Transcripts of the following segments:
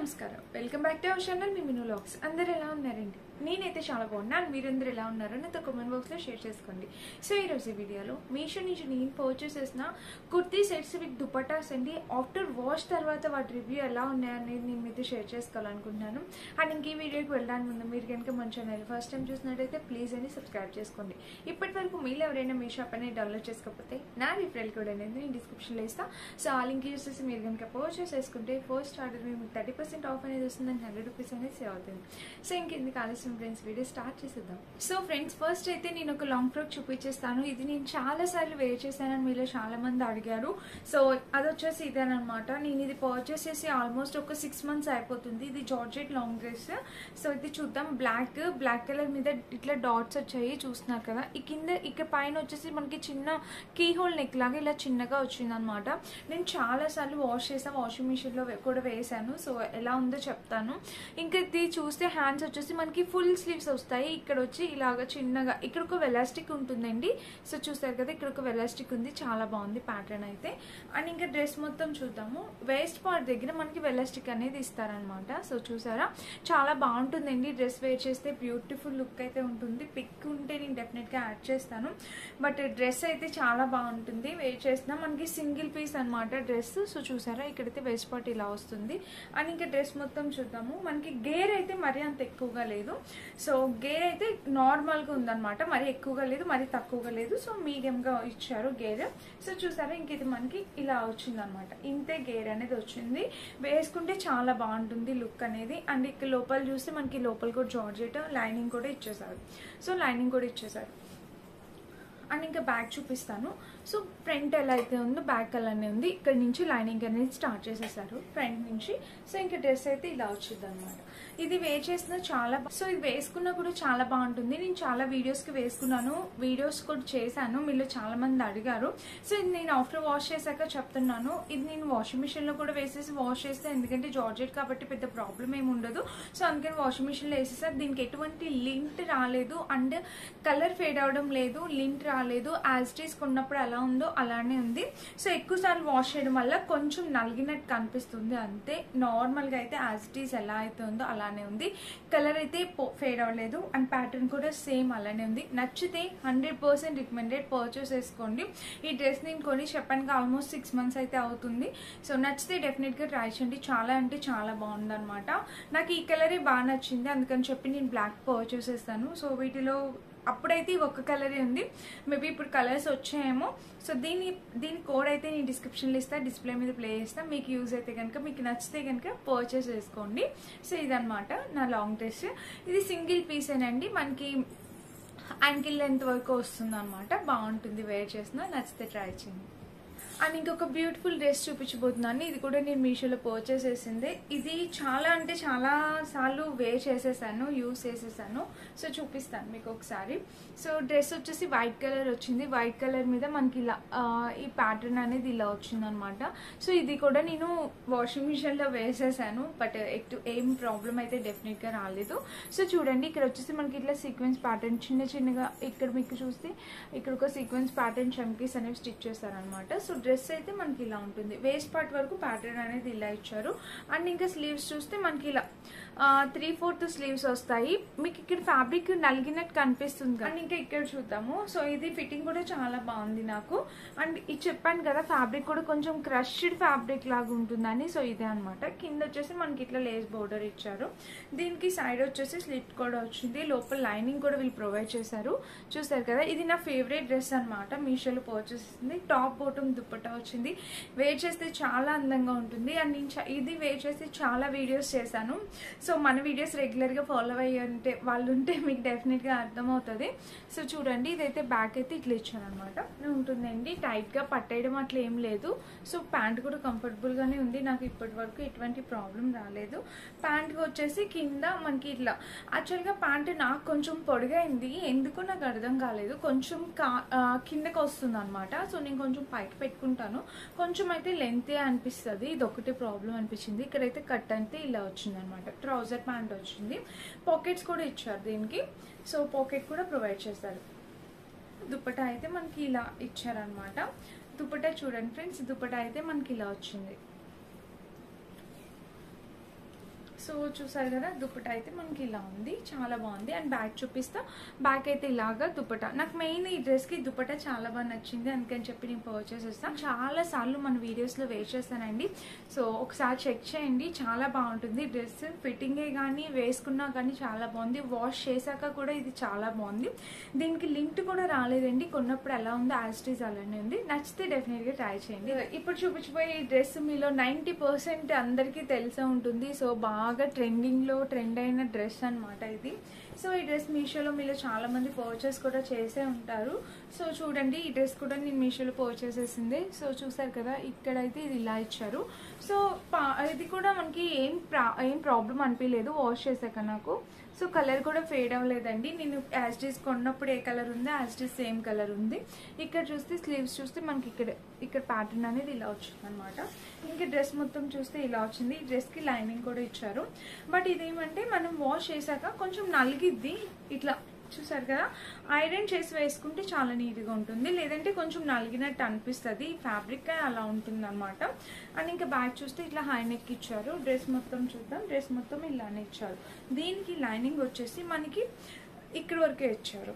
నమస్కారం welcome back to our channel మీ మిను లాక్స్ అందరు ఎలా ఉన్నారండి నేనైతే చాలా బాగున్నాను మీరందరూ ఎలా ఉన్నారో నాతో కామెంట్ బాక్స్లో షేర్ చేసుకోండి సో ఈరోజు ఈ వీడియోలో మీషో నుంచి నేను పర్చేస్ చేసిన కుర్తీ సెట్స్ విత్ దుపటాస్ అండి ఆఫ్టర్ వాష్ తర్వాత వాటి రివ్యూ ఎలా ఉన్నాయనేది నేను మీతో షేర్ చేసుకోవాలనుకుంటున్నాను అండ్ ఇంక ఈ వీడియోకి వెళ్ళడానికి ముందు మీరు కనుక మన ఛానల్ ఫస్ట్ టైం చూసినట్టయితే ప్లీజ్ అని సబ్స్క్రైబ్ చేసుకోండి ఇప్పటి వరకు మీరు ఎవరైనా మీ షాప్ అనేది డౌన్లోడ్ చేసుకోకపోతే నా రిఫరల్ కోడ్ అనేది నేను డిస్క్రిప్షన్లో ఇస్తాను సో ఆ లింక్ యూస్ చేసి మీరు కనుక పర్చేస్ చేసుకుంటే ఫస్ట్ ఆర్డర్ మీకు థర్టీ పర్సెంట్ ఆఫ్ అనేది వస్తుందని హండ్రెడ్ రూపీస్ అనేది సేవ్ అవుతుంది సో ఇంకెందుకు ఆలస్యం ఫ్రెండ్స్ వీడియో స్టార్ట్ చేసేద్దాం సో ఫ్రెండ్స్ ఫస్ట్ అయితే నేను ఒక లాంగ్ ఫ్రాక్ చూపించేస్తాను ఇది నేను చాలా సార్లు వేర్ చేశానని మీలో చాలా మంది అడిగారు సో అది వచ్చేసి ఇదేనమాట నేను ఇది పర్చేస్ చేసి ఆల్మోస్ట్ ఒక సిక్స్ మంత్స్ అయిపోతుంది ఇది జార్జెట్ లాంగ్ డ్రెస్ సో ఇది చూద్దాం బ్లాక్ బ్లాక్ కలర్ మీద ఇట్లా డాట్స్ వచ్చాయి చూస్తున్నారు కదా ఈ కింద ఇక్కడ పైన వచ్చేసి మనకి చిన్న కీ హోల్ నెక్ లాగా ఇలా చిన్నగా వచ్చింది అనమాట నేను చాలా సార్లు వాష్ చేసాను వాషింగ్ మిషన్ లో కూడా వేసాను సో ఎలా ఉందో చెప్తాను ఇంకా ఇది చూస్తే హ్యాండ్స్ వచ్చేసి మనకి ఫుల్ స్లీవ్స్ వస్తాయి ఇక్కడ వచ్చి ఇలాగ చిన్నగా ఇక్కడ ఒక వెలాస్టిక్ ఉంటుందండి సో చూసారు కదా ఇక్కడ ఒక వెలాస్టిక్ ఉంది చాలా బాగుంది ప్యాటర్న్ అయితే అండ్ ఇంకా డ్రెస్ మొత్తం చూద్దాము వేస్ట్ పార్ట్ దగ్గర మనకి వెలాస్టిక్ అనేది ఇస్తారనమాట సో చూసారా చాలా బాగుంటుందండి డ్రెస్ వేర్ చేస్తే బ్యూటిఫుల్ లుక్ అయితే ఉంటుంది పిక్ ఉంటే నేను డెఫినెట్గా యాడ్ చేస్తాను బట్ డ్రెస్ అయితే చాలా బాగుంటుంది వేర్ చేసిన మనకి సింగిల్ పీస్ అనమాట డ్రెస్ సో చూసారా ఇక్కడైతే వేస్ట్ పార్ట్ ఇలా వస్తుంది అండ్ ఇంకా డ్రెస్ మొత్తం చూద్దాము మనకి గేర్ అయితే మరీ అంత ఎక్కువగా లేదు సో గేర్ అయితే నార్మల్గా ఉందన్నమాట మరీ ఎక్కువగా లేదు మరీ తక్కువగా లేదు సో మీడియంగా ఇచ్చారు గేర్ సో చూసారా ఇంక ఇది మనకి ఇలా వచ్చిందనమాట ఇంతే గేర్ అనేది వచ్చింది వేసుకుంటే చాలా బాగుంటుంది లుక్ అనేది అండ్ ఇక్కడ లోపల చూస్తే మనకి లోపల కూడా జార్జెట్ లైనింగ్ కూడా ఇచ్చేసారు సో లైనింగ్ కూడా ఇచ్చేసారు అండ్ ఇంకా బ్యాక్ చూపిస్తాను సో ఫ్రంట్ ఎలా అయితే ఉందో బ్యాక్ అలానే ఉంది ఇక్కడ నుంచి లైనింగ్ అనేది స్టార్ట్ చేసేసారు ఫ్రంట్ నుంచి సో ఇంకా డ్రెస్ అయితే ఇలా వచ్చింది అనమాట ఇది వేర్ చేసిన చాలా బా- సో ఇది వేసుకున్నా కూడా చాలా బాగుంటుంది నేను చాలా వీడియోస్ కి వేసుకున్నాను వీడియోస్ కూడా చేశాను మీరు చాలా మంది అడిగారు సో ఇది నేను ఆఫ్టర్ వాష్ చేశాక చెప్తున్నాను ఇది నేను వాషింగ్ మిషన్ లో కూడా వేసేసి వాష్ చేస్తే ఎందుకంటే జార్జెట్ కాబట్టి పెద్ద ప్రాబ్లం ఏమి ఉండదు సో అందుకని వాషింగ్ మిషన్ లో వేసేసారు దీనికి ఎటువంటి లింట్ రాలేదు అండ్ కలర్ ఫేడ్ అవడం లేదు లింట్ రాలేదు యాజ్ టీస్ కొన్నప్పుడు ఎలా ఉందో అలానే ఉంది సో ఎక్కువ సార్లు వాష్ చేయడం వల్ల కొంచెం నలిగినట్టు కనిపిస్తుంది అంతే నార్మల్ గా అయితే యాజ్ టీస్ ఎలా అయితే ఉందో అలానే ఉంది కలర్ అయితే ఫేడ్ అవ్వలేదు అండ్ ప్యాటర్న్ కూడా సేమ్ అలానే ఉంది నచ్చితే హండ్రెడ్ పర్సెంట్ రికమెండెడ్ పర్చేస్ చేసుకోండి ఈ డ్రెస్ నేను కొని చెప్పాను ఆల్మోస్ట్ సిక్స్ మంత్స్ అయితే అవుతుంది సో నచ్చితే డెఫినెట్ గా ట్రై చేయండి చాలా అంటే చాలా బాగుంది అనమాట నాకు ఈ కలరే బాగా నచ్చింది అందుకని చెప్పి నేను బ్లాక్ పర్చేస్ చేస్తాను సో వీటిలో అప్పుడైతే ఒక్క కలరే ఉంది మేబీ ఇప్పుడు కలర్స్ వచ్చాయేమో సో దీని దీని కోడ్ అయితే నేను డిస్క్రిప్షన్లో ఇస్తా డిస్ప్లే మీద ప్లే చేస్తా మీకు యూజ్ అయితే కనుక మీకు నచ్చితే కనుక పర్చేస్ చేసుకోండి సో ఇదనమాట నా లాంగ్ డ్రెస్ ఇది సింగిల్ పీసేనండి మనకి యాంకిల్ లెంత్ వరకు వస్తుంది అనమాట బాగుంటుంది వేర్ చేసిన నచ్చితే ట్రై చేయండి అండ్ ఇంకొక బ్యూటిఫుల్ డ్రెస్ చూపించబోతున్నాను ఇది కూడా నేను మీషోలో పర్చేస్ చేసింది ఇది చాలా అంటే చాలా సార్లు వేర్ చేసేసాను యూస్ చేసేసాను సో చూపిస్తాను మీకు ఒకసారి సో డ్రెస్ వచ్చేసి వైట్ కలర్ వచ్చింది వైట్ కలర్ మీద మనకి ఇలా ఆ, ఈ ప్యాటర్న్ అనేది ఇలా వచ్చింది అనమాట సో ఇది కూడా నేను వాషింగ్ మిషన్లో వేసేసాను బట్ ఎటు ఏం ప్రాబ్లం అయితే డెఫినెట్గా రాలేదు సో చూడండి ఇక్కడ వచ్చేసి మనకి ఇట్లా సీక్వెన్స్ ప్యాటర్న్ చిన్న చిన్నగా ఇక్కడ మీకు చూస్తే ఇక్కడ ఒక సీక్వెన్స్ ప్యాటర్న్ చమ్కీస్ అనేవి స్టిచ్ చేస్తారనమాట సో డ్రెస్ అయితే మనకి ఇలా ఉంటుంది వేస్ట్ పార్ట్ వరకు ప్యాటర్న్ అనేది ఇలా ఇచ్చారు అండ్ ఇంకా స్లీవ్స్ చూస్తే మనకి ఇలా త్రీ ఫోర్త్ స్లీవ్స్ వస్తాయి మీకు ఇక్కడ ఫ్యాబ్రిక్ నలిగినట్టు కనిపిస్తుంది కదా. అండ్ ఇంకా ఇక్కడ చూద్దాము సో ఇది ఫిట్టింగ్ కూడా చాలా బాగుంది నాకు అండ్ ఇది చెప్పాను కదా ఫ్యాబ్రిక్ కూడా కొంచెం క్రష్డ్ ఫ్యాబ్రిక్ లాగా ఉంటుందని సో ఇదే అనమాట కింద వచ్చేసి మనకి ఇట్లా లేస్ బోర్డర్ ఇచ్చారు దీనికి సైడ్ వచ్చేసి స్లిట్ కూడా వచ్చింది లోపల లైనింగ్ కూడా వీళ్ళు ప్రొవైడ్ చేశారు చూసారు కదా ఇది నా ఫేవరెట్ డ్రెస్ అనమాట మీషోలో పర్చేస్ చేసింది టాప్ బాటమ్ దుప్పట్టా వచ్చింది వేర్ చేస్తే చాలా అందంగా ఉంటుంది అండ్ నేను చా- ఇది వేర్ చేసి చాలా వీడియోస్ చేశాను సో మన వీడియోస్ రెగ్యులర్గా ఫాలో అయ్యి ఉంటే వాళ్ళు ఉంటే మీకు డెఫినెట్గా అర్థమవుతుంది సో చూడండి ఇదైతే బ్యాక్ అయితే ఇట్లా ఇచ్చాను అనమాట ఉంటుందండి టైట్గా పట్టేయడం అట్లా ఏం లేదు సో ప్యాంట్ కూడా కంఫర్టబుల్గానే ఉంది నాకు ఇప్పటి వరకు ఎటువంటి ప్రాబ్లం రాలేదు ప్యాంట్ వచ్చేసి కింద మనకి ఇట్లా యాక్చువల్గా ప్యాంట్ నాకు కొంచెం పొడిగైంది ఎందుకో నాకు అర్థం కాలేదు కొంచెం కా ఆ, కిందకి వస్తుంది అనమాట సో నేను కొంచెం పైకి పెట్టుకుంటాను కొంచెం అయితే లెంతే అనిపిస్తుంది ఇది ఒకటి ప్రాబ్లం అనిపించింది ఇక్కడైతే కట్ అయితే ఇలా వచ్చింది అనమాట ట్రౌజర్ ప్యాంట్ వచ్చింది పాకెట్స్ కూడా ఇచ్చారు దీనికి సో పాకెట్ కూడా ప్రొవైడ్ చేస్తారు దుప్పటా అయితే మనకి ఇలా ఇచ్చారనమాట దుప్పటా చూడండి ఫ్రెండ్స్ దుప్పటా అయితే మనకి ఇలా వచ్చింది సో చూసారు కదా దుప్పట అయితే మనకి ఇలా ఉంది చాలా బాగుంది అండ్ బ్యాక్ చూపిస్తా బ్యాక్ అయితే ఇలాగా దుప్పట నాకు మెయిన్ ఈ డ్రెస్ కి దుప్పట చాలా బాగా నచ్చింది అందుకని చెప్పి నేను పర్చేస్ చేస్తాను చాలా సార్లు మన వీడియోస్ లో వేస్ట్ చేస్తానండి సో ఒకసారి చెక్ చేయండి చాలా బాగుంటుంది డ్రెస్ ఫిట్టింగే కానీ వేసుకున్నా కానీ చాలా బాగుంది వాష్ చేశాక కూడా ఇది చాలా బాగుంది దీనికి లింక్ కూడా రాలేదండి కొన్నప్పుడు ఎలా ఉందో యాస్టీస్ అలానే ఉంది నచ్చితే డెఫినెట్ గా ట్రై చేయండి ఇప్పుడు చూపించిపోయే ఈ డ్రెస్ మీలో నైంటీ పర్సెంట్ అందరికీ తెలిసే ఉంటుంది సో బాగా ట్రెండింగ్ లో ట్రెండ్ అయిన డ్రెస్ అన్నమాట ఇది సో ఈ డ్రెస్ మీషోలో మీలో చాలా మంది పర్చేస్ కూడా చేసే ఉంటారు సో చూడండి ఈ డ్రెస్ కూడా నేను మీషోలో పర్చేస్ చేసింది సో చూసారు కదా ఇక్కడైతే ఇది ఇలా ఇచ్చారు సో పా- ఇది కూడా మనకి ఏం ప్రా- ఏం ప్రాబ్లం అనిపించలేదు వాష్ చేశాక నాకు సో కలర్ కూడా ఫేడ్ అవ్వలేదండి నేను యాజ్ డీస్ కొన్నప్పుడు ఏ కలర్ ఉందో యాజ్ డీస్ సేమ్ కలర్ ఉంది ఇక్కడ చూస్తే స్లీవ్స్ చూస్తే మనకి ఇక్కడ ఇక్కడ ప్యాటర్న్ అనేది ఇలా వచ్చింది అనమాట ఇంకా డ్రెస్ మొత్తం చూస్తే ఇలా వచ్చింది ఈ డ్రెస్కి లైనింగ్ కూడా ఇచ్చారు బట్ ఇదేమంటే మనం వాష్ చేశాక కొంచెం నలిగిద్ది ఇట్లా చూసారు కదా ఐరన్ చేసి వేసుకుంటే చాలా నీట్గా ఉంటుంది లేదంటే కొంచెం నలిగినట్టు అనిపిస్తుంది ఈ ఫ్యాబ్రిక్ అలా ఉంటుంది అనమాట అండ్ ఇంకా బ్యాగ్ చూస్తే ఇట్లా హై నెక్ ఇచ్చారు డ్రెస్ మొత్తం చూద్దాం డ్రెస్ మొత్తం ఇలానే ఇచ్చారు దీనికి లైనింగ్ వచ్చేసి మనకి ఇక్కడ వరకే ఇచ్చారు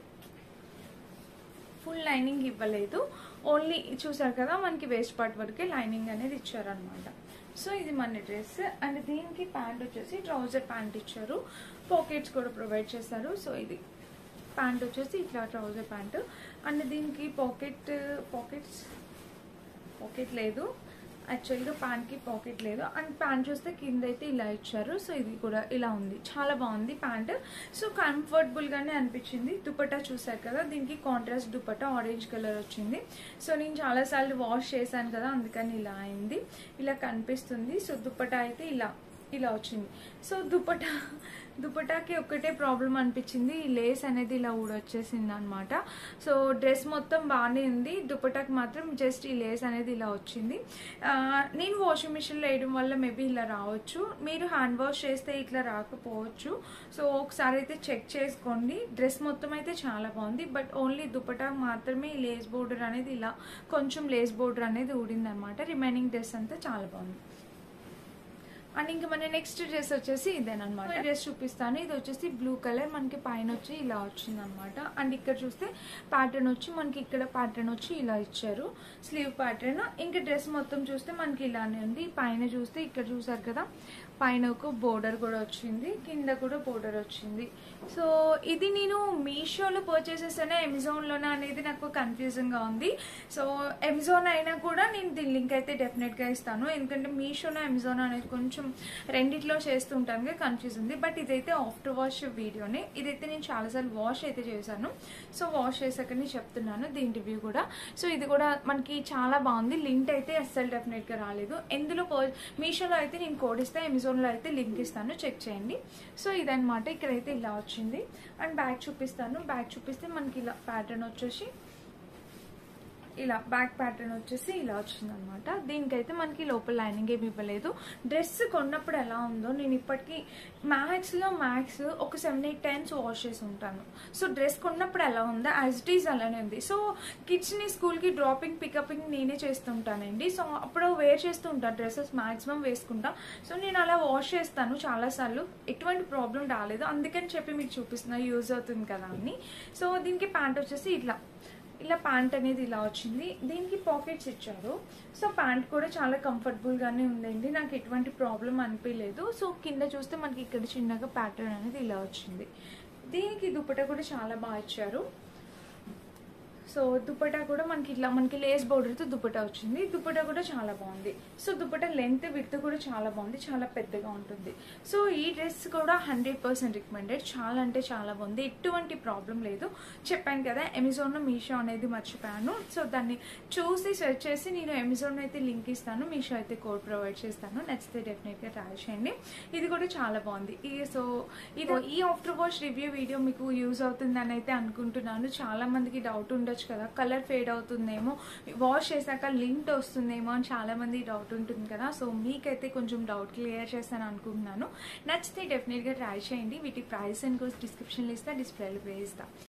ఫుల్ లైనింగ్ ఇవ్వలేదు ఓన్లీ చూసారు కదా మనకి వేస్ట్ పార్ట్ వరకే లైనింగ్ అనేది ఇచ్చారనమాట సో ఇది మన డ్రెస్ అండ్ దీనికి ప్యాంట్ వచ్చేసి ట్రౌజర్ ప్యాంట్ ఇచ్చారు పాకెట్స్ కూడా ప్రొవైడ్ చేశారు సో ఇది ప్యాంట్ వచ్చేసి ఇట్లా ట్రౌజర్ ప్యాంట్ అండ్ దీనికి పాకెట్ పాకెట్స్ పాకెట్ లేదు యాక్చువల్గా ప్యాంట్కి పాకెట్ లేదు అండ్ ప్యాంట్ చూస్తే కింద అయితే ఇలా ఇచ్చారు సో ఇది కూడా ఇలా ఉంది చాలా బాగుంది ప్యాంట్ సో కంఫర్టబుల్గానే అనిపించింది దుపట్టా చూసారు కదా దీనికి కాంట్రాస్ట్ దుపట్టా ఆరెంజ్ కలర్ వచ్చింది సో నేను చాలాసార్లు వాష్ చేశాను కదా అందుకని ఇలా అయింది ఇలా కనిపిస్తుంది సో దుపట్టా అయితే ఇలా ఇలా వచ్చింది సో దుపట్టా దుపటాకి ఒక్కటే ప్రాబ్లం అనిపించింది ఈ లేస్ అనేది ఇలా ఊడొచ్చేసింది అనమాట సో డ్రెస్ మొత్తం బాగానే ఉంది దుపటాకి మాత్రం జస్ట్ ఈ లేస్ అనేది ఇలా వచ్చింది ఆ, నేను వాషింగ్ మిషన్లో వేయడం వల్ల మేబీ ఇలా రావచ్చు మీరు హ్యాండ్ వాష్ చేస్తే ఇట్లా రాకపోవచ్చు సో ఒకసారి అయితే చెక్ చేసుకోండి డ్రెస్ మొత్తం అయితే చాలా బాగుంది బట్ ఓన్లీ దుపటా మాత్రమే ఈ లేస్ బోర్డర్ అనేది ఇలా కొంచెం లేస్ బోర్డర్ అనేది ఊడింది అనమాట రిమైనింగ్ డ్రెస్ అంతా చాలా బాగుంది అండ్ ఇంకా మన నెక్స్ట్ డ్రెస్ వచ్చేసి ఇదేనమాట డ్రెస్ చూపిస్తాను ఇది వచ్చేసి బ్లూ కలర్ మనకి పైన వచ్చి ఇలా వచ్చింది అనమాట అండ్ ఇక్కడ చూస్తే ప్యాటర్న్ వచ్చి మనకి ఇక్కడ ప్యాటర్న్ వచ్చి ఇలా ఇచ్చారు స్లీవ్ ప్యాటర్న్ ఇంకా డ్రెస్ మొత్తం చూస్తే మనకి ఇలానే ఉంది పైన చూస్తే ఇక్కడ చూసారు కదా పైన ఒక బోర్డర్ కూడా వచ్చింది కింద కూడా బోర్డర్ వచ్చింది సో ఇది నేను మీషోలో పర్చేస్ చేసానా అమెజాన్లోనా అనేది నాకు కన్ఫ్యూజన్గా ఉంది సో అమెజాన్ అయినా కూడా నేను దీని లింక్ అయితే డెఫినెట్గా ఇస్తాను ఎందుకంటే మీషోలో అమెజాన్ అనేది కొంచెం రెండిట్లో చేస్తుంటాను కన్ఫ్యూజ్ ఉంది బట్ ఇదైతే ఆఫ్టర్ వాష్ వీడియోనే ఇదైతే నేను చాలాసార్లు వాష్ అయితే చేశాను సో వాష్ చేశాకనే చెప్తున్నాను దీని రివ్యూ కూడా సో ఇది కూడా మనకి చాలా బాగుంది లింక్ అయితే అస్సలు డెఫినెట్గా రాలేదు ఎందులో పర్ మీషోలో అయితే నేను కోడ్ ఇస్తే అమెజాన్లో అయితే లింక్ ఇస్తాను చెక్ చేయండి సో ఇదనమాట ఇక్కడైతే ఇలా వచ్చింది అండ్ బ్యాగ్ చూపిస్తాను బ్యాగ్ చూపిస్తే మనకి ఇలా ప్యాటర్న్ వచ్చేసి ఇలా బ్యాక్ ప్యాటర్న్ వచ్చేసి ఇలా వచ్చింది అనమాట దీనికైతే మనకి లోపల లైనింగ్ ఏమి ఇవ్వలేదు డ్రెస్ కొన్నప్పుడు ఎలా ఉందో నేను ఇప్పటికీ మ్యాక్స్లో మ్యాక్స్ ఒక సెవెన్ ఎయిట్ టైమ్స్ వాష్ చేసి ఉంటాను సో డ్రెస్ కొన్నప్పుడు ఎలా ఉందో యాజ్ ఇట్ ఈస్ అలానే ఉంది సో కిడ్స్ని స్కూల్కి డ్రాపింగ్ పికపింగ్ నేనే చేస్తుంటానండి సో అప్పుడు వేర్ చేస్తూ ఉంటాను డ్రెస్సెస్ మాక్సిమం వేసుకుంటా సో నేను అలా వాష్ చేస్తాను చాలాసార్లు ఎటువంటి ప్రాబ్లం రాలేదు అందుకని చెప్పి మీకు చూపిస్తున్నా యూజ్ అవుతుంది కదా అని సో దీనికి ప్యాంట్ వచ్చేసి ఇట్లా ఇలా ప్యాంట్ అనేది ఇలా వచ్చింది దీనికి పాకెట్స్ ఇచ్చారు సో ప్యాంట్ కూడా చాలా కంఫర్టబుల్గానే ఉందండి నాకు ఎటువంటి ప్రాబ్లం అనిపించలేదు సో కింద చూస్తే మనకి ఇక్కడ చిన్నగా ప్యాటర్న్ అనేది ఇలా వచ్చింది దీనికి దుపట్టా కూడా చాలా బాగా ఇచ్చారు సో దుపట్టా కూడా మనకి ఇట్లా మనకి లేస్ బోర్డర్తో దుపట్టా వచ్చింది దుపట్టా కూడా చాలా బాగుంది సో దుపట్టా లెంత్ విత్ కూడా చాలా బాగుంది చాలా పెద్దగా ఉంటుంది సో ఈ డ్రెస్ కూడా హండ్రెడ్ పర్సెంట్ రికమెండెడ్ చాలా అంటే చాలా బాగుంది ఎటువంటి ప్రాబ్లం లేదు చెప్పాను కదా అమెజాన్లో మీషో అనేది మర్చిపోయాను సో దాన్ని చూసి సెర్చ్ చేసి నేను అమెజాన్ అయితే లింక్ ఇస్తాను మీషో అయితే కోడ్ ప్రొవైడ్ చేస్తాను నచ్చితే డెఫినెట్గా ట్రై చేయండి ఇది కూడా చాలా బాగుంది ఈ సో ఇది ఈ ఆఫ్టర్ వాష్ రివ్యూ వీడియో మీకు యూజ్ అవుతుందని అయితే అనుకుంటున్నాను చాలా మందికి డౌట్ ఉండొచ్చు కదా కలర్ ఫేడ్ అవుతుందేమో వాష్ చేశాక లింట్ వస్తుందేమో అని చాలా మంది డౌట్ ఉంటుంది కదా సో మీకైతే కొంచెం డౌట్ క్లియర్ చేస్తాను అనుకుంటున్నాను నచ్చితే డెఫినెట్గా ట్రై చేయండి వీటి ప్రైస్ అండ్ కోర్స్ డిస్క్రిప్షన్లో ఇస్తా డిస్ప్లేలో వేస్తా